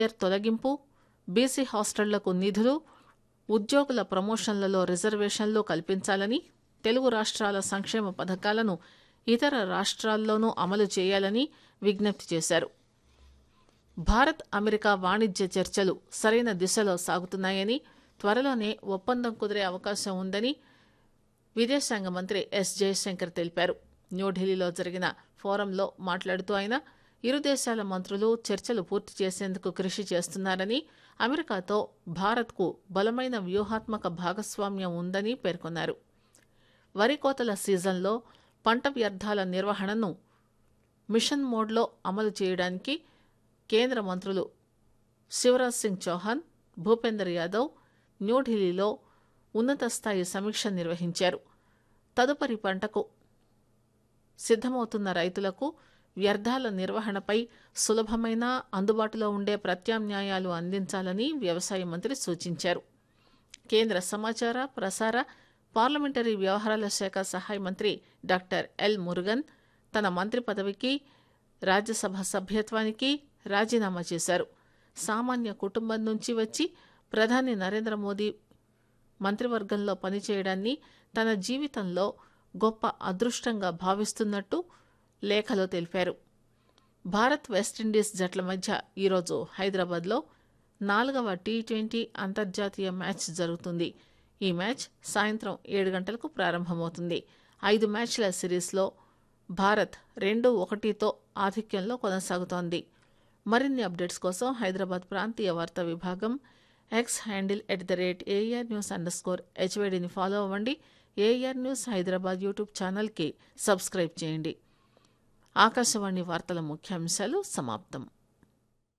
పేర్ తొలగింపు బీసీ హాస్టళ్లకు నిధులు ఉద్యోగుల ప్రమోషన్లలో రిజర్వేషన్లు కల్పించాలని తెలుగు రాష్ట్రాల సంక్షేమ పథకాలను ఇతర రాష్ట్రాల్లోనూ అమలు చేయాలని విజ్ఞప్తి చేశారు భారత్ అమెరికా వాణిజ్య చర్చలు సరైన దిశలో సాగుతున్నాయని త్వరలోనే ఒప్పందం కుదిరే అవకాశం ఉందని విదేశాంగ మంత్రి ఎస్ జయశంకర్ తెలిపారు న్యూఢిల్లీలో జరిగిన ఫోరంలో మాట్లాడుతూ ఆయన ఇరు దేశాల మంత్రులు చర్చలు పూర్తి చేసేందుకు కృషి చేస్తున్నారని అమెరికాతో భారత్కు బలమైన వ్యూహాత్మక భాగస్వామ్యం ఉందని పేర్కొన్నారు వరి కోతల సీజన్లో పంట వ్యర్థాల నిర్వహణను మిషన్ మోడ్లో అమలు చేయడానికి కేంద్ర మంత్రులు శివరాజ్ సింగ్ చౌహాన్ భూపేందర్ యాదవ్ న్యూఢిల్లీలో ఉన్నత స్థాయి సమీక్ష నిర్వహించారు తదుపరి పంటకు సిద్దమవుతున్న రైతులకు వ్యర్థాల నిర్వహణపై సులభమైన అందుబాటులో ఉండే ప్రత్యామ్నాయాలు అందించాలని వ్యవసాయ మంత్రి సూచించారు కేంద్ర సమాచార ప్రసార పార్లమెంటరీ వ్యవహారాల శాఖ సహాయ మంత్రి డాక్టర్ ఎల్ మురుగన్ తన మంత్రి పదవికి రాజ్యసభ సభ్యత్వానికి రాజీనామా చేశారు సామాన్య కుటుంబం నుంచి వచ్చి ప్రధాని నరేంద్ర మోదీ మంత్రివర్గంలో పనిచేయడాన్ని తన జీవితంలో గొప్ప అదృష్టంగా భావిస్తున్నట్టు లేఖలో తెలిపారు భారత్ వెస్టిండీస్ జట్ల మధ్య ఈరోజు హైదరాబాద్లో నాలుగవ టీ ట్వంటీ అంతర్జాతీయ మ్యాచ్ జరుగుతుంది ఈ మ్యాచ్ సాయంత్రం ఏడు గంటలకు ప్రారంభమవుతుంది ఐదు మ్యాచ్ల సిరీస్లో భారత్ రెండు ఒకటితో ఆధిక్యంలో కొనసాగుతోంది మరిన్ని అప్డేట్స్ కోసం హైదరాబాద్ ప్రాంతీయ వార్తా విభాగం X handle at the rate AIR news underscore స్కోర్ హెచ్వైడిని ఫాలో అవ్వండి ఏఆర్ న్యూస్ హైదరాబాద్ యూట్యూబ్ ఛానల్కి సబ్స్క్రైబ్ చేయండి ఆకాశవాణి వార్తల ముఖ్యాంశాలు సమాప్తం